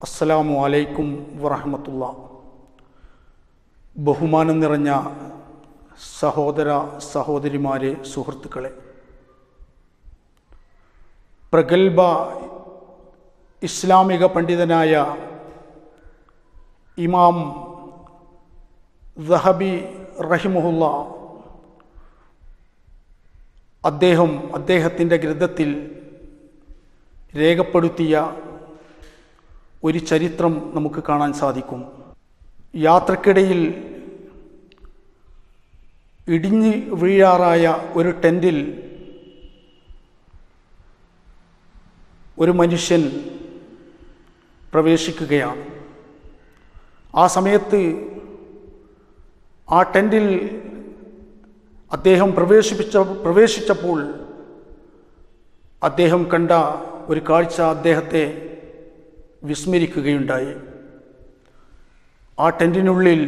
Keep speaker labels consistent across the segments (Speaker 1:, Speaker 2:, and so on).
Speaker 1: അസ്സലാമു അലൈക്കും വറഹമത്തുള്ള ബഹുമാനം നിറഞ്ഞ സഹോദര സഹോദരിമാരെ സുഹൃത്തുക്കളെ പ്രഗത്ഭ ഇസ്ലാമിക പണ്ഡിതനായ ഇമാം ദഹബി റഹിമുല്ല അദ്ദേഹം അദ്ദേഹത്തിൻ്റെ ഗ്രന്ഥത്തിൽ രേഖപ്പെടുത്തിയ ഒരു ചരിത്രം നമുക്ക് കാണാൻ സാധിക്കും യാത്രക്കിടയിൽ ഇടിഞ്ഞ് വീഴാറായ ഒരു ടെൻറ്റിൽ ഒരു മനുഷ്യൻ പ്രവേശിക്കുകയാണ് ആ സമയത്ത് ആ ടെൻറ്റിൽ അദ്ദേഹം പ്രവേശിപ്പിച്ച പ്രവേശിച്ചപ്പോൾ അദ്ദേഹം കണ്ട ഒരു കാഴ്ച അദ്ദേഹത്തെ വിസ്മരിക്കുകയുണ്ടായി ആ ടെൻറ്റിനുള്ളിൽ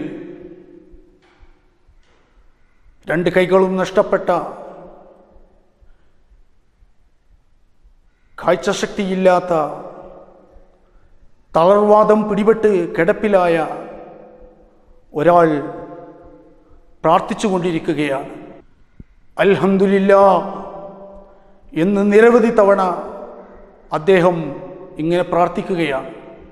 Speaker 1: രണ്ട് കൈകളും നഷ്ടപ്പെട്ട കാഴ്ചശക്തിയില്ലാത്ത തളർവാദം പിടിപെട്ട് കിടപ്പിലായ ഒരാൾ പ്രാർത്ഥിച്ചുകൊണ്ടിരിക്കുകയാണ് അൽഹന്ദില്ല എന്ന് നിരവധി തവണ അദ്ദേഹം ഇങ്ങനെ പ്രാർത്ഥിക്കുകയാണ്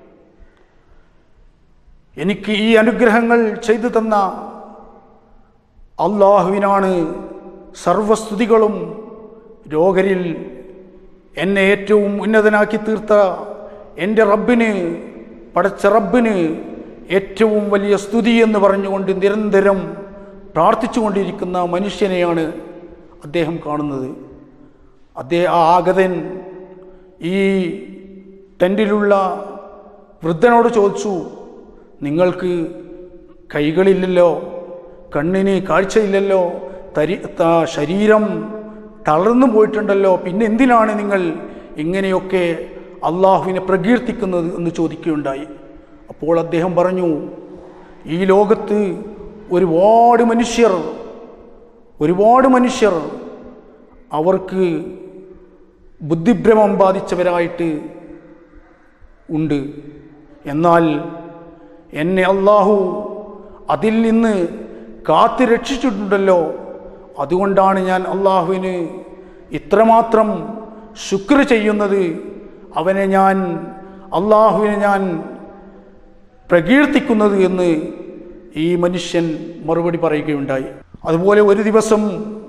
Speaker 1: എനിക്ക് ഈ അനുഗ്രഹങ്ങൾ ചെയ്തു തന്ന അള്ളാഹുവിനാണ് സർവസ്തുതികളും രോഗരിൽ എന്നെ ഏറ്റവും ഉന്നതനാക്കി തീർത്ത എൻ്റെ റബ്ബിന് പടച്ച റബ്ബിന് ഏറ്റവും വലിയ സ്തുതി എന്ന് പറഞ്ഞുകൊണ്ട് നിരന്തരം പ്രാർത്ഥിച്ചുകൊണ്ടിരിക്കുന്ന മനുഷ്യനെയാണ് അദ്ദേഹം കാണുന്നത് അദ്ദേഹം ആ ആഗതൻ ഈ ടെൻറ്റിലുള്ള വൃദ്ധനോട് ചോദിച്ചു നിങ്ങൾക്ക് കൈകളില്ലല്ലോ കണ്ണിന് കാഴ്ചയില്ലല്ലോ തരി ത- ശരീരം തളർന്നു പോയിട്ടുണ്ടല്ലോ പിന്നെ എന്തിനാണ് നിങ്ങൾ ഇങ്ങനെയൊക്കെ അള്ളാഹുവിനെ പ്രകീർത്തിക്കുന്നത് എന്ന് ചോദിക്കുകയുണ്ടായി അപ്പോൾ അദ്ദേഹം പറഞ്ഞു ഈ ലോകത്ത് ഒരുപാട് മനുഷ്യർ ഒരുപാട് മനുഷ്യർ അവർക്ക് ബുദ്ധിഭ്രമം ബാധിച്ചവരായിട്ട് ഉണ്ട് എന്നാൽ എന്നെ അള്ളാഹു അതിൽ നിന്ന് കാത്തു രക്ഷിച്ചിട്ടുണ്ടല്ലോ അതുകൊണ്ടാണ് ഞാൻ അള്ളാഹുവിന് ഇത്രമാത്രം ശുക്ർ ചെയ്യുന്നത് അവനെ ഞാൻ അള്ളാഹുവിനെ ഞാൻ പ്രകീർത്തിക്കുന്നത് എന്ന് ഈ മനുഷ്യൻ മറുപടി പറയുകയുണ്ടായി അതുപോലെ ഒരു ദിവസം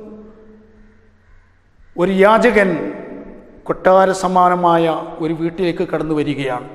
Speaker 1: ഒരു യാചകൻ കൊട്ടാര സമാനമായ ഒരു വീട്ടിലേക്ക് കടന്നു വരികയാണ്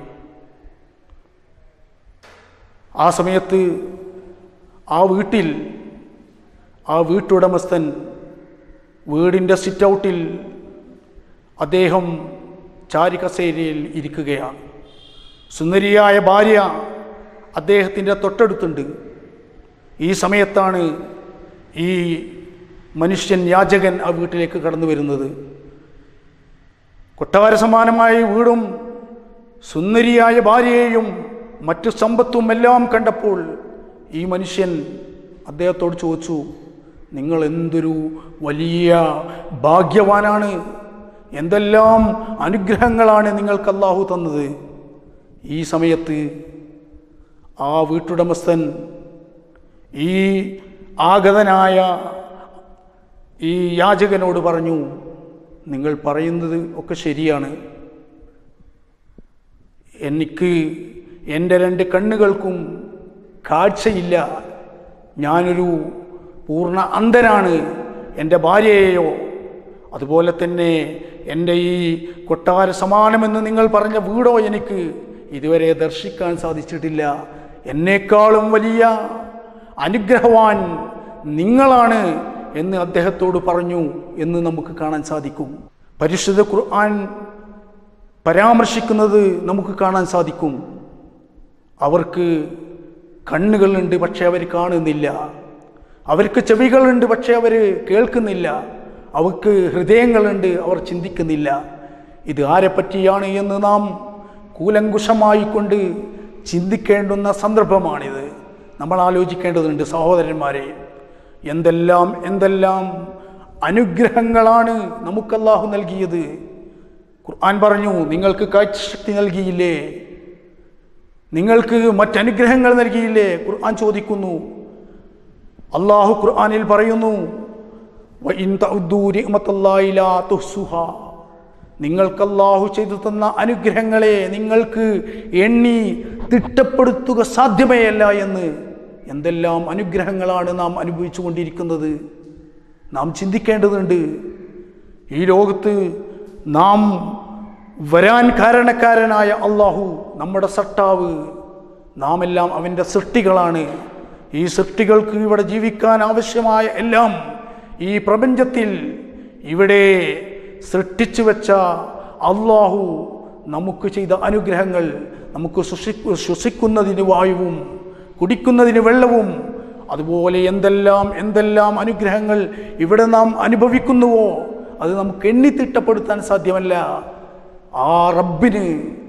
Speaker 1: ആ സമയത്ത് ആ വീട്ടിൽ ആ വീട്ടുടമസ്ഥൻ വീടിൻ്റെ സിറ്റ് ഔട്ടിൽ അദ്ദേഹം ചാരികസേരയിൽ ഇരിക്കുകയാണ് സുന്ദരിയായ ഭാര്യ അദ്ദേഹത്തിൻ്റെ തൊട്ടടുത്തുണ്ട് ഈ സമയത്താണ് ഈ മനുഷ്യൻ യാചകൻ ആ വീട്ടിലേക്ക് കടന്നു വരുന്നത് കൊട്ടാര സമാനമായ വീടും സുന്ദരിയായ ഭാര്യയെയും മറ്റു സമ്പത്തും എല്ലാം കണ്ടപ്പോൾ ഈ മനുഷ്യൻ അദ്ദേഹത്തോട് ചോദിച്ചു നിങ്ങൾ എന്തൊരു വലിയ ഭാഗ്യവാനാണ് എന്തെല്ലാം അനുഗ്രഹങ്ങളാണ് നിങ്ങൾക്ക് അള്ളാഹു തന്നത് ഈ സമയത്ത് ആ വീട്ടുടമസ്ഥൻ ഈ ആഗതനായ ഈ യാചകനോട് പറഞ്ഞു നിങ്ങൾ പറയുന്നത് ഒക്കെ ശരിയാണ് എനിക്ക് എൻ്റെ രണ്ട് കണ്ണുകൾക്കും കാഴ്ചയില്ല ഞാനൊരു പൂർണ്ണ അന്ധനാണ് എൻ്റെ ഭാര്യയെയോ അതുപോലെ തന്നെ എൻ്റെ ഈ കൊട്ടാര സമാനമെന്ന് നിങ്ങൾ പറഞ്ഞ വീടോ എനിക്ക് ഇതുവരെ ദർശിക്കാൻ സാധിച്ചിട്ടില്ല എന്നേക്കാളും വലിയ അനുഗ്രഹവാൻ നിങ്ങളാണ് എന്ന് അദ്ദേഹത്തോട് പറഞ്ഞു എന്ന് നമുക്ക് കാണാൻ സാധിക്കും പരിശുദ്ധ ഖുർആൻ പരാമർശിക്കുന്നത് നമുക്ക് കാണാൻ സാധിക്കും അവർക്ക് കണ്ണുകളുണ്ട് പക്ഷെ അവർ കാണുന്നില്ല അവർക്ക് ചെവികളുണ്ട് പക്ഷെ അവർ കേൾക്കുന്നില്ല അവർക്ക് ഹൃദയങ്ങളുണ്ട് അവർ ചിന്തിക്കുന്നില്ല ഇത് ആരെ പറ്റിയാണ് എന്ന് നാം കൂലങ്കുഷമായിക്കൊണ്ട് ചിന്തിക്കേണ്ടുന്ന സന്ദർഭമാണിത് നമ്മൾ ആലോചിക്കേണ്ടതുണ്ട് സഹോദരന്മാരെ എന്തെല്ലാം എന്തെല്ലാം അനുഗ്രഹങ്ങളാണ് നമുക്കല്ലാഹു നൽകിയത് ഖുർആൻ പറഞ്ഞു നിങ്ങൾക്ക് കാഴ്ചശക്തി നൽകിയില്ലേ നിങ്ങൾക്ക് മറ്റനുഗ്രഹങ്ങൾ നൽകിയില്ലേ ഖുർആൻ ചോദിക്കുന്നു അള്ളാഹു ഖുർആനിൽ പറയുന്നു "വഇൻ തഉദ്ദൂ നിഅമത്തല്ലാഹി ലാ തുഹ്സുഹാ." നിങ്ങൾക്ക് അള്ളാഹു ചെയ്തു തന്ന അനുഗ്രഹങ്ങളെ നിങ്ങൾക്ക് എണ്ണി തിട്ടപ്പെടുത്തുക സാധ്യമേ അല്ല എന്ന് എന്തെല്ലാം അനുഗ്രഹങ്ങളാണ് നാം അനുഭവിച്ചു കൊണ്ടിരിക്കുന്നത് നാം ചിന്തിക്കേണ്ടതുണ്ട് ഈ ലോകത്ത് നാം വരാൻ കാരണക്കാരനായ അള്ളാഹു നമ്മുടെ സട്ടാവ് നാം എല്ലാം അവൻ്റെ സൃഷ്ടികളാണ് ഈ സൃഷ്ടികൾക്ക് ഇവിടെ ജീവിക്കാൻ ആവശ്യമായ എല്ലാം ഈ പ്രപഞ്ചത്തിൽ ഇവിടെ സൃഷ്ടിച്ചു വെച്ച അള്ളാഹു നമുക്ക് ചെയ്ത അനുഗ്രഹങ്ങൾ നമുക്ക് ശ്വസി ശ്വസിക്കുന്നതിന് വായുവും കുടിക്കുന്നതിന് വെള്ളവും അതുപോലെ എന്തെല്ലാം എന്തെല്ലാം അനുഗ്രഹങ്ങൾ ഇവിടെ നാം അനുഭവിക്കുന്നുവോ അത് നമുക്ക് എണ്ണിത്തിട്ടപ്പെടുത്താൻ സാധ്യമല്ല ആ റബ്ബിന്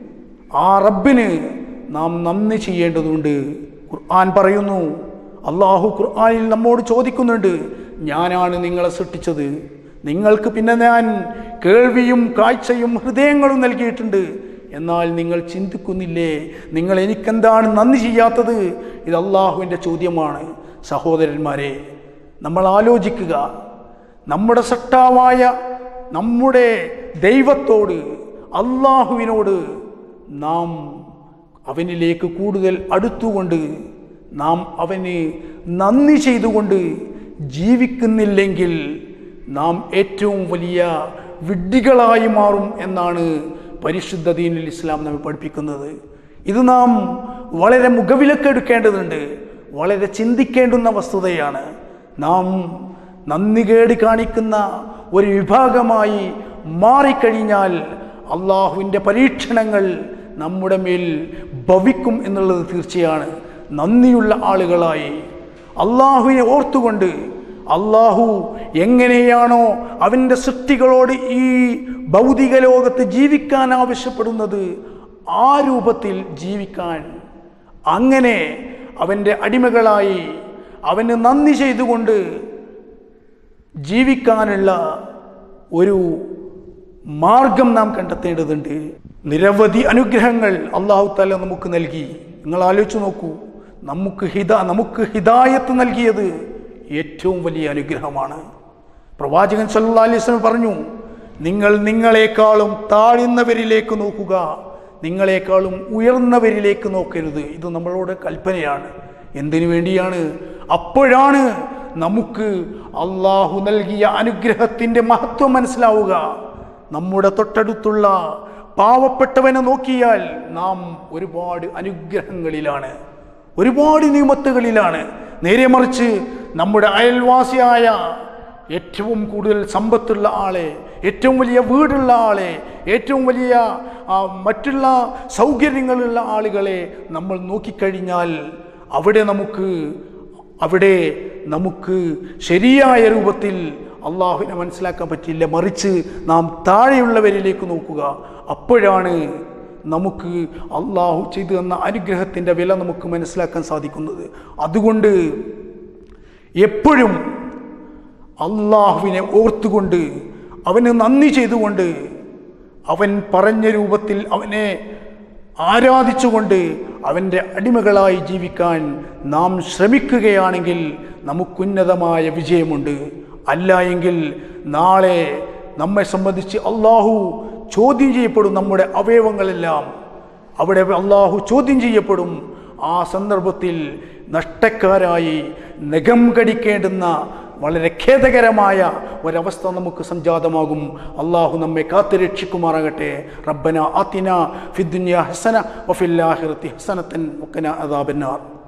Speaker 1: ആ റബ്ബിന് നാം നന്ദി ചെയ്യേണ്ടതുണ്ട് ഖുർആൻ പറയുന്നു അള്ളാഹു ഖുർആനിൽ നമ്മോട് ചോദിക്കുന്നുണ്ട് ഞാനാണ് നിങ്ങളെ സൃഷ്ടിച്ചത് നിങ്ങൾക്ക് പിന്നെ ഞാൻ കേൾവിയും കാഴ്ചയും ഹൃദയങ്ങളും നൽകിയിട്ടുണ്ട് എന്നാൽ നിങ്ങൾ ചിന്തിക്കുന്നില്ലേ നിങ്ങൾ എനിക്കെന്താണ് നന്ദി ചെയ്യാത്തത് ഇത് അള്ളാഹുവിൻ്റെ ചോദ്യമാണ് സഹോദരന്മാരെ നമ്മൾ ആലോചിക്കുക നമ്മുടെ സട്ടാവായ നമ്മുടെ ദൈവത്തോട് അള്ളാഹുവിനോട് നാം അവനിലേക്ക് കൂടുതൽ അടുത്തുകൊണ്ട് നാം അവന് നന്ദി ചെയ്തുകൊണ്ട് ജീവിക്കുന്നില്ലെങ്കിൽ നാം ഏറ്റവും വലിയ വിഡ്ഢികളായി മാറും എന്നാണ് പരിശുദ്ധ ദീനുൽ ഇസ്ലാം നമ്മെ പഠിപ്പിക്കുന്നത് ഇത് നാം വളരെ മുഖവിലക്കെടുക്കേണ്ടതുണ്ട് വളരെ ചിന്തിക്കേണ്ടുന്ന വസ്തുതയാണ് നാം നന്ദികേട് കാണിക്കുന്ന ഒരു വിഭാഗമായി മാറിക്കഴിഞ്ഞാൽ അള്ളാഹുവിൻ്റെ പരീക്ഷണങ്ങൾ നമ്മുടെ മേൽ ഭവിക്കും എന്നുള്ളത് തീർച്ചയാണ് നന്ദിയുള്ള ആളുകളായി അള്ളാഹുവിനെ ഓർത്തുകൊണ്ട് അള്ളാഹു എങ്ങനെയാണോ അവൻ്റെ സൃഷ്ടികളോട് ഈ ഭൗതിക ലോകത്ത് ജീവിക്കാൻ ആവശ്യപ്പെടുന്നത് ആ രൂപത്തിൽ ജീവിക്കാൻ അങ്ങനെ അവൻ്റെ അടിമകളായി അവന് നന്ദി ചെയ്തുകൊണ്ട് ജീവിക്കാനുള്ള ഒരു മാർഗം നാം കണ്ടെത്തേണ്ടതുണ്ട് നിരവധി അനുഗ്രഹങ്ങൾ അള്ളാഹു താല നമുക്ക് നൽകി നിങ്ങൾ ആലോചിച്ച് നോക്കൂ നമുക്ക് ഹിത നമുക്ക് ഹിദായത്ത് നൽകിയത് ഏറ്റവും വലിയ അനുഗ്രഹമാണ് പ്രവാചകൻ സല്ലാ അലൈഹി വസല്ലം പറഞ്ഞു നിങ്ങൾ നിങ്ങളെക്കാളും താഴ്ന്നവരിലേക്ക് നോക്കുക നിങ്ങളെക്കാളും ഉയർന്നവരിലേക്ക് നോക്കരുത് ഇത് നമ്മളോട് കൽപ്പനയാണ് എന്തിനു വേണ്ടിയാണ് അപ്പോഴാണ് നമുക്ക് അള്ളാഹു നൽകിയ അനുഗ്രഹത്തിൻ്റെ മഹത്വം മനസ്സിലാവുക നമ്മുടെ തൊട്ടടുത്തുള്ള പാവപ്പെട്ടവനെ നോക്കിയാൽ നാം ഒരുപാട് അനുഗ്രഹങ്ങളിലാണ് ഒരുപാട് നിയമത്തുകളിലാണ് നേരെ മറിച്ച് നമ്മുടെ അയൽവാസിയായ ഏറ്റവും കൂടുതൽ സമ്പത്തുള്ള ആളെ ഏറ്റവും വലിയ വീടുള്ള ആളെ ഏറ്റവും വലിയ ആ, മറ്റുള്ള സൗകര്യങ്ങളുള്ള ആളുകളെ നമ്മൾ നോക്കിക്കഴിഞ്ഞാൽ അവിടെ നമുക്ക് അവിടെ നമുക്ക് ശരിയായ രൂപത്തിൽ അള്ളാഹുവിനെ മനസ്സിലാക്കാൻ പറ്റില്ല മറിച്ച് നാം താഴെയുള്ളവരിലേക്ക് നോക്കുക അപ്പോഴാണ് നമുക്ക് അള്ളാഹു ചെയ്തു തന്ന അനുഗ്രഹത്തിൻ്റെ വില നമുക്ക് മനസ്സിലാക്കാൻ സാധിക്കുന്നത് അതുകൊണ്ട് എപ്പോഴും അള്ളാഹുവിനെ ഓർത്തുകൊണ്ട് അവന് നന്ദി ചെയ്തുകൊണ്ട് അവൻ പറഞ്ഞ രൂപത്തിൽ അവനെ ആരാധിച്ചുകൊണ്ട് അവൻ്റെ അടിമകളായി ജീവിക്കാൻ നാം ശ്രമിക്കുകയാണെങ്കിൽ നമുക്കുന്നതമായ വിജയമുണ്ട് അല്ല എങ്കിൽ നാളെ നമ്മെ സംബന്ധിച്ച് അള്ളാഹു ചോദ്യം ചെയ്യപ്പെടും നമ്മുടെ അവയവങ്ങളെല്ലാം അവിടെ അള്ളാഹു ചോദ്യം ചെയ്യപ്പെടും ആ സന്ദർഭത്തിൽ നഷ്ടക്കാരായി നഖം കടിക്കേണ്ടുന്ന വളരെ ഖേദകരമായ ഒരവസ്ഥ നമുക്ക് സംജാതമാകും അള്ളാഹു നമ്മെ കാത്തുരക്ഷിക്കുമാറാകട്ടെ റബ്ബന ആത്തിന ഫിദ്ദുന്യ ഹസന വഫില്ലാഹിറത്തി ഹസനത്തൻ വക്കന അദാബന്നാർ